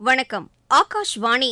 வணக்கம் ஆகாஷ்வாணி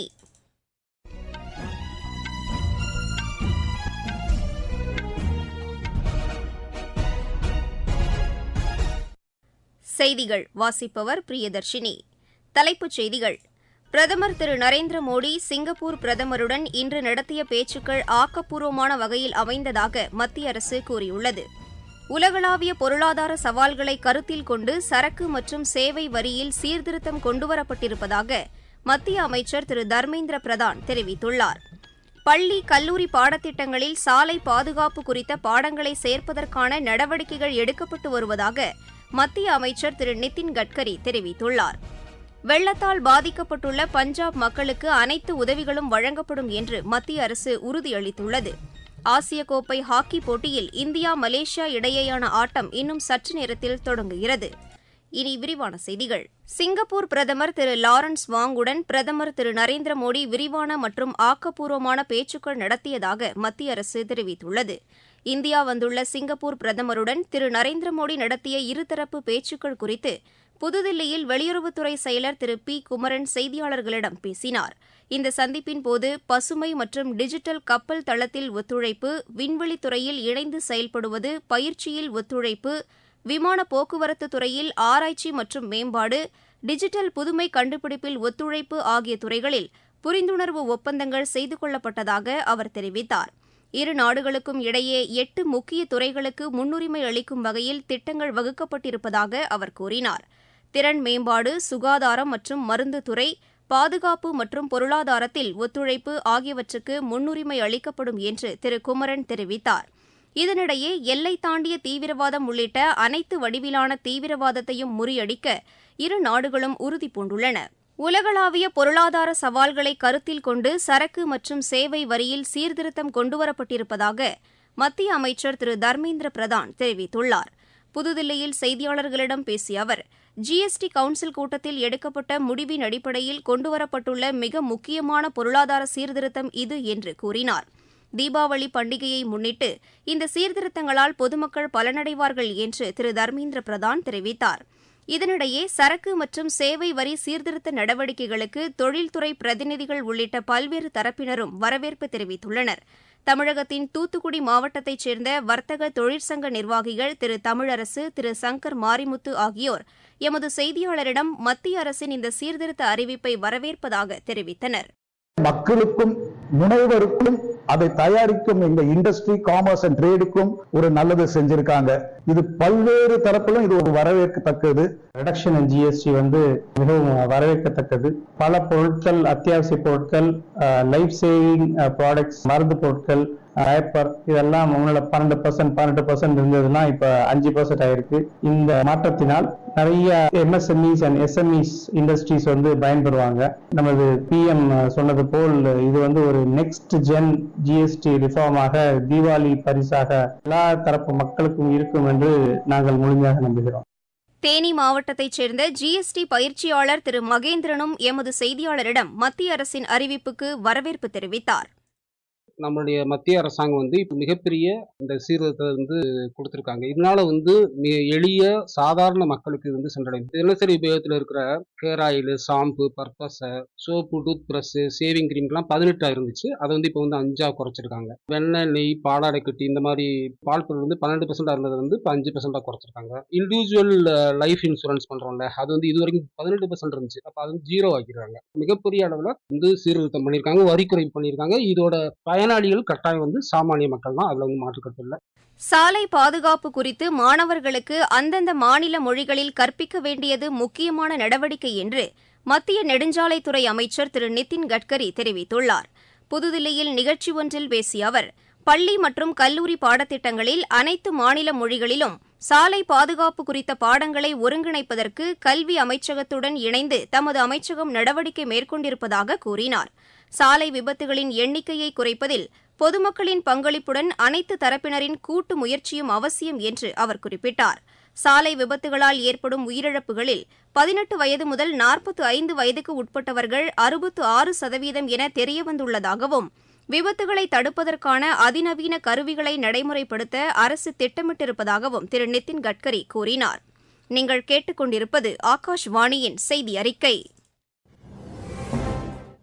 செய்திகள் வாசிப்பவர் பிரியதர்ஷினி தலைப்புச் செய்திகள் பிரதமர் திரு நரேந்திர மோடி சிங்கப்பூர் பிரதமருடன் இன்று நடத்திய பேச்சுக்கள் ஆக்கப்பூர்வமான வகையில் அமைந்ததாக மத்திய அரசு கூறியுள்ளது உலகளாவிய பொருளாதார சவால்களை கருத்தில் கொண்டு சரக்கு மற்றும் சேவை வரியில் சீர்திருத்தம் கொண்டுவரப்பட்டிருப்பதாக மத்திய அமைச்சர் திரு தர்மேந்திர பிரதான் தெரிவித்துள்ளார் பள்ளி கல்லூரி பாடத்திட்டங்களில் சாலை பாதுகாப்பு குறித்த பாடங்களை சேர்ப்பதற்கான நடவடிக்கைகள் எடுக்கப்பட்டு வருவதாக மத்திய அமைச்சர் திரு நிதின் கட்கரி தெரிவித்துள்ளார் வெள்ளத்தால் பாதிக்கப்பட்டுள்ள பஞ்சாப் மக்களுக்கு அனைத்து உதவிகளும் வழங்கப்படும் என்று மத்திய அரசு உறுதியளித்துள்ளது ஆசிய கோப்பை ஹாக்கி போட்டியில் இந்தியா மலேசியா இடையேயான ஆட்டம் இன்னும் சற்று நேரத்தில் தொடங்குகிறது இனி விரிவான செய்திகள் சிங்கப்பூர் பிரதமர் திரு லாரன்ஸ் வாங்குடன் பிரதமர் திரு நரேந்திர மோடி விரிவான மற்றும் ஆக்கப்பூர்வமான பேச்சுக்கள் நடத்தியதாக மத்திய அரசு தெரிவித்துள்ளது இந்தியா வந்துள்ள சிங்கப்பூர் பிரதமருடன் திரு நரேந்திர மோடி நடத்திய இருதரப்பு பேச்சுக்கள் குறித்து புதுதில்லியில் வெளியுறவுத்துறை செயலர் திரு பி குமரன் செய்தியாளர்களிடம் பேசினார் இந்த சந்திப்பின் போது பசுமை மற்றும் டிஜிட்டல் கப்பல் தளத்தில் ஒத்துழைப்பு விண்வெளித்துறையில் இணைந்து செயல்படுவது பயிற்சியில் ஒத்துழைப்பு விமான போக்குவரத்து துறையில் ஆராய்ச்சி மற்றும் மேம்பாடு டிஜிட்டல் புதுமை கண்டுபிடிப்பில் ஒத்துழைப்பு ஆகிய துறைகளில் புரிந்துணர்வு ஒப்பந்தங்கள் செய்து கொள்ளப்பட்டதாக அவர் தெரிவித்தார் இரு நாடுகளுக்கும் இடையே எட்டு முக்கிய துறைகளுக்கு முன்னுரிமை அளிக்கும் வகையில் திட்டங்கள் வகுக்கப்பட்டிருப்பதாக அவர் கூறினார் திறன் மேம்பாடு சுகாதாரம் மற்றும் மருந்து துறை பாதுகாப்பு மற்றும் பொருளாதாரத்தில் ஒத்துழைப்பு ஆகியவற்றுக்கு முன்னுரிமை அளிக்கப்படும் என்று திரு குமரன் தெரிவித்தார் இதனிடையே எல்லை தாண்டிய தீவிரவாதம் உள்ளிட்ட அனைத்து வடிவிலான தீவிரவாதத்தையும் முறியடிக்க இரு நாடுகளும் உறுதிபூண்டுள்ளன உலகளாவிய பொருளாதார சவால்களை கருத்தில் கொண்டு சரக்கு மற்றும் சேவை வரியில் சீர்திருத்தம் கொண்டுவரப்பட்டிருப்பதாக மத்திய அமைச்சர் திரு தர்மேந்திர பிரதான் தெரிவித்துள்ளார் புதுதில்லியில் செய்தியாளர்களிடம் பேசிய அவர் ஜிஎஸ்டி கவுன்சில் கூட்டத்தில் எடுக்கப்பட்ட முடிவின் அடிப்படையில் கொண்டுவரப்பட்டுள்ள மிக முக்கியமான பொருளாதார சீர்திருத்தம் இது என்று கூறினார் தீபாவளி பண்டிகையை முன்னிட்டு இந்த சீர்திருத்தங்களால் பொதுமக்கள் பலனடைவார்கள் என்று திரு தர்மேந்திர பிரதான் தெரிவித்தார் இதனிடையே சரக்கு மற்றும் சேவை வரி சீர்திருத்த நடவடிக்கைகளுக்கு தொழில்துறை பிரதிநிதிகள் உள்ளிட்ட பல்வேறு தரப்பினரும் வரவேற்பு தெரிவித்துள்ளனர் தமிழகத்தின் தூத்துக்குடி மாவட்டத்தைச் சேர்ந்த வர்த்தக தொழிற்சங்க நிர்வாகிகள் திரு தமிழரசு திரு சங்கர் மாரிமுத்து ஆகியோர் எமது செய்தியாளரிடம் மத்திய அரசின் இந்த சீர்திருத்த அறிவிப்பை வரவேற்பதாக தெரிவித்தனர் மக்களுக்கும் முனைவருக்கும் அதை தயாரிக்கும் இந்த இண்டஸ்ட்ரி காமர்ஸ் அண்ட் ட்ரேடுக்கும் ஒரு நல்லது செஞ்சிருக்காங்க இது பல்வேறு தரப்பிலும் இது ஒரு வரவேற்கத்தக்கது ரிடக்ஷன் இன் ஜிஎஸ்டி வந்து மிகவும் வரவேற்கத்தக்கது பல பொருட்கள் அத்தியாவசிய பொருட்கள் லைஃப் சேவிங் ப்ராடக்ட்ஸ் மருந்து பொருட்கள் ரேப்பர் இதெல்லாம் முன்னாடி பன்னெண்டு பர்சன்ட் பன்னெண்டு பர்சன்ட் இருந்ததுன்னா இப்ப அஞ்சு பர்சன்ட் ஆயிருக்கு இந்த மாற்றத்தினால் நிறைய எம்எஸ்எம்இஸ் அண்ட் எஸ்எம்இஸ் இண்டஸ்ட்ரீஸ் வந்து பயன்பெறுவாங்க நமது பிஎம் சொன்னது போல் இது வந்து ஒரு நெக்ஸ்ட் ஜென் ஜிஎஸ்டி ரிஃபார்மாக தீபாவளி பரிசாக எல்லா தரப்பு மக்களுக்கும் இருக்கும் என்று நாங்கள் முழுமையாக நம்புகிறோம் தேனி மாவட்டத்தைச் சேர்ந்த ஜிஎஸ்டி பயிற்சியாளர் திரு மகேந்திரனும் எமது செய்தியாளரிடம் மத்திய அரசின் அறிவிப்புக்கு வரவேற்பு தெரிவித்தார் நம்மளுடைய மத்திய அரசாங்கம் வந்து இப்போ மிகப்பெரிய இந்த சீர்திருத்தத்தை வந்து கொடுத்துருக்காங்க இதனால வந்து மிக எளிய சாதாரண மக்களுக்கு இது வந்து சென்றடையும் தினசரி உபயோகத்தில் இருக்கிற ஹேர் ஆயில் ஷாம்பு பர்பஸை சோப்பு டூத் ப்ரஷ்ஷு சேவிங் க்ரீம்லாம் பதினெட்டா இருந்துச்சு அதை வந்து இப்போ வந்து அஞ்சா குறைச்சிருக்காங்க வெண்ணெய் நெய் பாலாடை கட்டி இந்த மாதிரி பால் பொருள் வந்து பன்னெண்டு பர்சன்டாக இருந்தது வந்து இப்போ அஞ்சு பர்சன்டாக குறைச்சிருக்காங்க இண்டிவிஜுவல் லைஃப் இன்சூரன்ஸ் பண்ணுறோம்ல அது வந்து இது வரைக்கும் பதினெட்டு பர்சன்ட் இருந்துச்சு அப்போ அது வந்து ஜீரோ ஆக்கிடுறாங்க மிகப்பெரிய அளவில் வந்து சீர்திருத்தம் பண்ணியிருக்காங்க வரி குறைப்பு பண்ணியிருக்காங்க இதோட பயனாளிகள் கட்டாயம் வந்து சாமானிய மக்கள் தான் அதில் வந்து மாற்றுக்கருத்து இல்லை சாலை பாதுகாப்பு குறித்து மாணவர்களுக்கு அந்தந்த மாநில மொழிகளில் கற்பிக்க வேண்டியது முக்கியமான நடவடிக்கை என்று மத்திய நெடுஞ்சாலைத்துறை அமைச்சர் திரு நிதின் கட்கரி தெரிவித்துள்ளார் புதுதில்லியில் நிகழ்ச்சி ஒன்றில் பேசிய அவர் பள்ளி மற்றும் கல்லூரி பாடத்திட்டங்களில் அனைத்து மாநில மொழிகளிலும் சாலை பாதுகாப்பு குறித்த பாடங்களை ஒருங்கிணைப்பதற்கு கல்வி அமைச்சகத்துடன் இணைந்து தமது அமைச்சகம் நடவடிக்கை மேற்கொண்டிருப்பதாக கூறினார் சாலை விபத்துகளின் எண்ணிக்கையை குறைப்பதில் பொதுமக்களின் பங்களிப்புடன் அனைத்து தரப்பினரின் கூட்டு முயற்சியும் அவசியம் என்று அவர் குறிப்பிட்டார் சாலை விபத்துகளால் ஏற்படும் உயிரிழப்புகளில் பதினெட்டு வயது முதல் நாற்பத்து ஐந்து வயதுக்கு உட்பட்டவர்கள் அறுபத்து ஆறு சதவீதம் என தெரியவந்துள்ளதாகவும் விபத்துகளை தடுப்பதற்கான அதிநவீன கருவிகளை நடைமுறைப்படுத்த அரசு திட்டமிட்டிருப்பதாகவும் திரு நிதின் கட்கரி கூறினார் நீங்கள் கேட்டுக்கொண்டிருப்பது ஆகாஷ்வாணியின் செய்தி அறிக்கை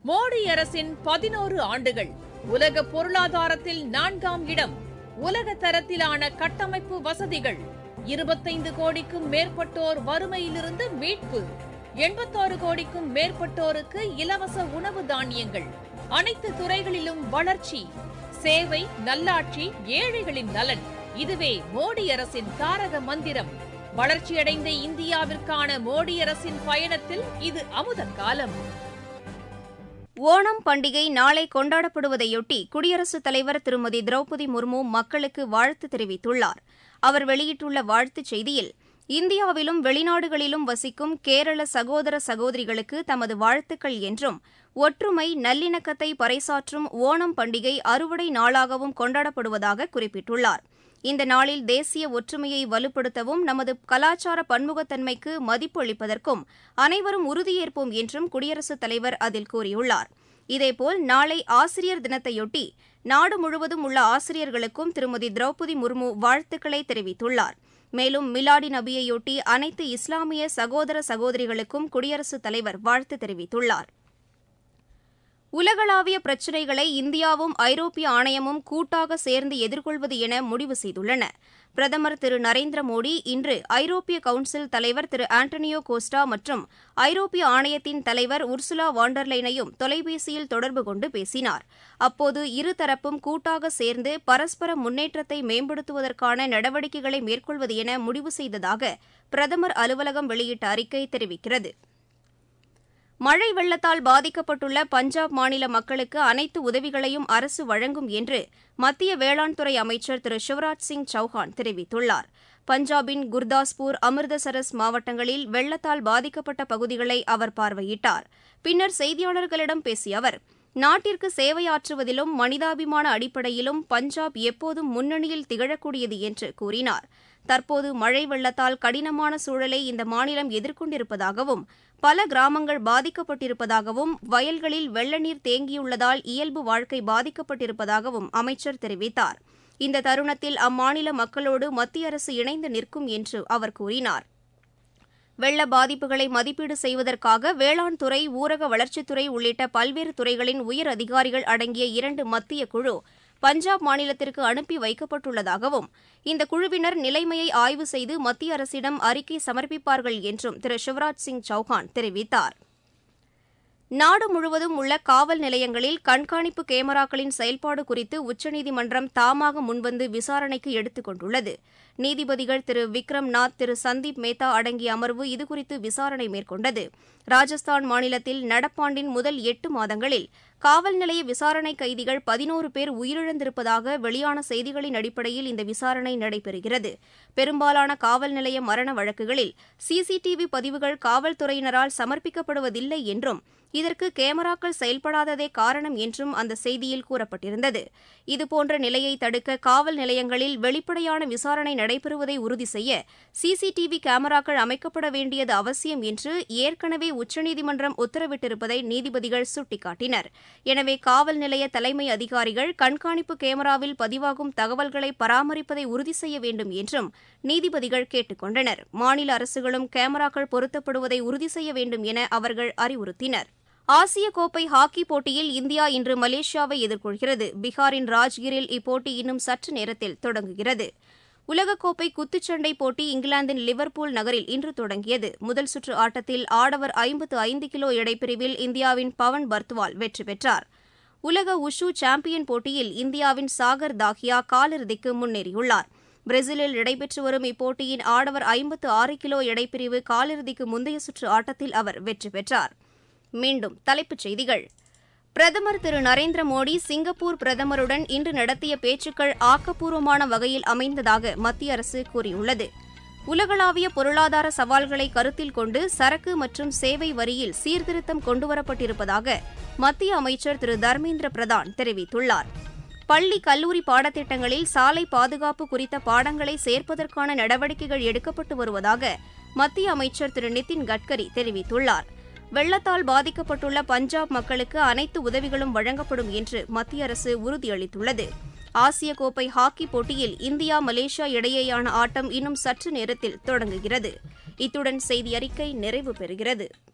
மோடி அரசின் பதினோரு ஆண்டுகள் உலக பொருளாதாரத்தில் நான்காம் இடம் உலக தரத்திலான கட்டமைப்பு வசதிகள் இருபத்தைந்து கோடிக்கும் மேற்பட்டோர் வறுமையிலிருந்து மீட்பு எண்பத்தாறு கோடிக்கும் மேற்பட்டோருக்கு இலவச உணவு தானியங்கள் அனைத்து துறைகளிலும் வளர்ச்சி சேவை நல்லாட்சி ஏழைகளின் நலன் இதுவே மோடி அரசின் தாரக மந்திரம் வளர்ச்சியடைந்த இந்தியாவிற்கான மோடி அரசின் பயணத்தில் இது அமுத காலம் ஓணம் பண்டிகை நாளை கொண்டாடப்படுவதையொட்டி குடியரசுத் தலைவர் திருமதி திரௌபதி முர்மு மக்களுக்கு வாழ்த்து தெரிவித்துள்ளார் அவர் வெளியிட்டுள்ள வாழ்த்துச் செய்தியில் இந்தியாவிலும் வெளிநாடுகளிலும் வசிக்கும் கேரள சகோதர சகோதரிகளுக்கு தமது வாழ்த்துக்கள் என்றும் ஒற்றுமை நல்லிணக்கத்தை பறைசாற்றும் ஓணம் பண்டிகை அறுவடை நாளாகவும் கொண்டாடப்படுவதாக குறிப்பிட்டுள்ளார் இந்த நாளில் தேசிய ஒற்றுமையை வலுப்படுத்தவும் நமது கலாச்சார பன்முகத்தன்மைக்கு மதிப்பு அளிப்பதற்கும் அனைவரும் உறுதியேற்போம் என்றும் குடியரசுத் தலைவர் அதில் கூறியுள்ளார் இதேபோல் நாளை ஆசிரியர் தினத்தையொட்டி நாடு முழுவதும் உள்ள ஆசிரியர்களுக்கும் திருமதி திரௌபதி முர்மு வாழ்த்துக்களை தெரிவித்துள்ளார் மேலும் மிலாடி நபியையொட்டி அனைத்து இஸ்லாமிய சகோதர சகோதரிகளுக்கும் குடியரசுத் தலைவர் வாழ்த்து தெரிவித்துள்ளார் உலகளாவிய பிரச்சினைகளை இந்தியாவும் ஐரோப்பிய ஆணையமும் கூட்டாக சேர்ந்து எதிர்கொள்வது என முடிவு செய்துள்ளன பிரதமர் திரு நரேந்திர மோடி இன்று ஐரோப்பிய கவுன்சில் தலைவர் திரு ஆண்டனியோ கோஸ்டா மற்றும் ஐரோப்பிய ஆணையத்தின் தலைவர் உர்சுலா வாண்டர்லைனையும் தொலைபேசியில் தொடர்பு கொண்டு பேசினார் அப்போது இருதரப்பும் கூட்டாக சேர்ந்து பரஸ்பர முன்னேற்றத்தை மேம்படுத்துவதற்கான நடவடிக்கைகளை மேற்கொள்வது என முடிவு செய்ததாக பிரதமர் அலுவலகம் வெளியிட்ட அறிக்கை தெரிவிக்கிறது மழை வெள்ளத்தால் பாதிக்கப்பட்டுள்ள பஞ்சாப் மாநில மக்களுக்கு அனைத்து உதவிகளையும் அரசு வழங்கும் என்று மத்திய வேளாண் துறை அமைச்சர் திரு சிவராஜ் சிங் சௌஹான் தெரிவித்துள்ளார் பஞ்சாபின் குர்தாஸ்பூர் அமிர்தசரஸ் மாவட்டங்களில் வெள்ளத்தால் பாதிக்கப்பட்ட பகுதிகளை அவர் பார்வையிட்டார் பின்னர் செய்தியாளர்களிடம் பேசிய அவர் நாட்டிற்கு சேவையாற்றுவதிலும் மனிதாபிமான அடிப்படையிலும் பஞ்சாப் எப்போதும் முன்னணியில் திகழக்கூடியது என்று கூறினார் தற்போது மழை வெள்ளத்தால் கடினமான சூழலை இந்த மாநிலம் எதிர்கொண்டிருப்பதாகவும் பல கிராமங்கள் பாதிக்கப்பட்டிருப்பதாகவும் வயல்களில் வெள்ள நீர் தேங்கியுள்ளதால் இயல்பு வாழ்க்கை பாதிக்கப்பட்டிருப்பதாகவும் அமைச்சர் தெரிவித்தார் இந்த தருணத்தில் அம்மாநில மக்களோடு மத்திய அரசு இணைந்து நிற்கும் என்று அவர் கூறினார் வெள்ள பாதிப்புகளை மதிப்பீடு செய்வதற்காக வேளாண் துறை ஊரக வளர்ச்சித்துறை உள்ளிட்ட பல்வேறு துறைகளின் உயர் அதிகாரிகள் அடங்கிய இரண்டு மத்திய குழு பஞ்சாப் மாநிலத்திற்கு அனுப்பி வைக்கப்பட்டுள்ளதாகவும் இந்த குழுவினர் நிலைமையை ஆய்வு செய்து மத்திய அரசிடம் அறிக்கை சமர்ப்பிப்பார்கள் என்றும் திரு சிவராஜ் சிங் சௌஹான் தெரிவித்தார் நாடு முழுவதும் உள்ள காவல் நிலையங்களில் கண்காணிப்பு கேமராக்களின் செயல்பாடு குறித்து உச்சநீதிமன்றம் தாமாக முன்வந்து விசாரணைக்கு எடுத்துக் கொண்டுள்ளது நீதிபதிகள் திரு விக்ரம் நாத் திரு சந்தீப் மேத்தா அடங்கிய அமர்வு இதுகுறித்து விசாரணை மேற்கொண்டது ராஜஸ்தான் மாநிலத்தில் நடப்பாண்டின் முதல் எட்டு மாதங்களில் காவல் நிலைய விசாரணை கைதிகள் பதினோரு பேர் உயிரிழந்திருப்பதாக வெளியான செய்திகளின் அடிப்படையில் இந்த விசாரணை நடைபெறுகிறது பெரும்பாலான காவல் நிலைய மரண வழக்குகளில் சிசிடிவி பதிவுகள் காவல்துறையினரால் சமர்ப்பிக்கப்படுவதில்லை என்றும் இதற்கு கேமராக்கள் செயல்படாததே காரணம் என்றும் அந்த செய்தியில் கூறப்பட்டிருந்தது இதுபோன்ற நிலையை தடுக்க காவல் நிலையங்களில் வெளிப்படையான விசாரணை நடைபெறுவதை உறுதி செய்ய சிசிடிவி கேமராக்கள் அமைக்கப்பட வேண்டியது அவசியம் என்று ஏற்கனவே உச்சநீதிமன்றம் உத்தரவிட்டிருப்பதை நீதிபதிகள் சுட்டிக்காட்டினர் எனவே காவல் நிலைய தலைமை அதிகாரிகள் கண்காணிப்பு கேமராவில் பதிவாகும் தகவல்களை பராமரிப்பதை உறுதி செய்ய வேண்டும் என்றும் நீதிபதிகள் கேட்டுக் கொண்டனர் மாநில அரசுகளும் கேமராக்கள் பொருத்தப்படுவதை உறுதி செய்ய வேண்டும் என அவர்கள் அறிவுறுத்தினர் ஆசிய கோப்பை ஹாக்கி போட்டியில் இந்தியா இன்று மலேசியாவை எதிர்கொள்கிறது பீகாரின் ராஜ்கிரில் இப்போட்டி இன்னும் சற்று நேரத்தில் தொடங்குகிறது உலகக்கோப்பை குத்துச்சண்டை போட்டி இங்கிலாந்தின் லிவர்பூல் நகரில் இன்று தொடங்கியது முதல் சுற்று ஆட்டத்தில் ஆடவர் ஐம்பத்து ஐந்து கிலோ எடைப்பிரிவில் இந்தியாவின் பவன் பர்த்வால் வெற்றி பெற்றார் உலக உஷு சாம்பியன் போட்டியில் இந்தியாவின் சாகர் தாஹியா காலிறுதிக்கு முன்னேறியுள்ளார் பிரேசிலில் நடைபெற்று வரும் இப்போட்டியின் ஆடவர் ஐம்பத்து ஆறு கிலோ எடைப்பிரிவு காலிறுதிக்கு முந்தைய சுற்று ஆட்டத்தில் அவர் வெற்றி பெற்றார் மீண்டும் தலைப்புச் செய்திகள் பிரதமர் திரு நரேந்திர மோடி சிங்கப்பூர் பிரதமருடன் இன்று நடத்திய பேச்சுக்கள் ஆக்கப்பூர்வமான வகையில் அமைந்ததாக மத்திய அரசு கூறியுள்ளது உலகளாவிய பொருளாதார சவால்களை கருத்தில் கொண்டு சரக்கு மற்றும் சேவை வரியில் சீர்திருத்தம் கொண்டுவரப்பட்டிருப்பதாக மத்திய அமைச்சர் திரு தர்மேந்திர பிரதான் தெரிவித்துள்ளார் பள்ளி கல்லூரி பாடத்திட்டங்களில் சாலை பாதுகாப்பு குறித்த பாடங்களை சேர்ப்பதற்கான நடவடிக்கைகள் எடுக்கப்பட்டு வருவதாக மத்திய அமைச்சர் திரு நிதின் கட்கரி தெரிவித்துள்ளார் வெள்ளத்தால் பாதிக்கப்பட்டுள்ள பஞ்சாப் மக்களுக்கு அனைத்து உதவிகளும் வழங்கப்படும் என்று மத்திய அரசு உறுதியளித்துள்ளது ஆசிய கோப்பை ஹாக்கி போட்டியில் இந்தியா மலேசியா இடையேயான ஆட்டம் இன்னும் சற்று நேரத்தில் தொடங்குகிறது இத்துடன் செய்தி அறிக்கை நிறைவு பெறுகிறது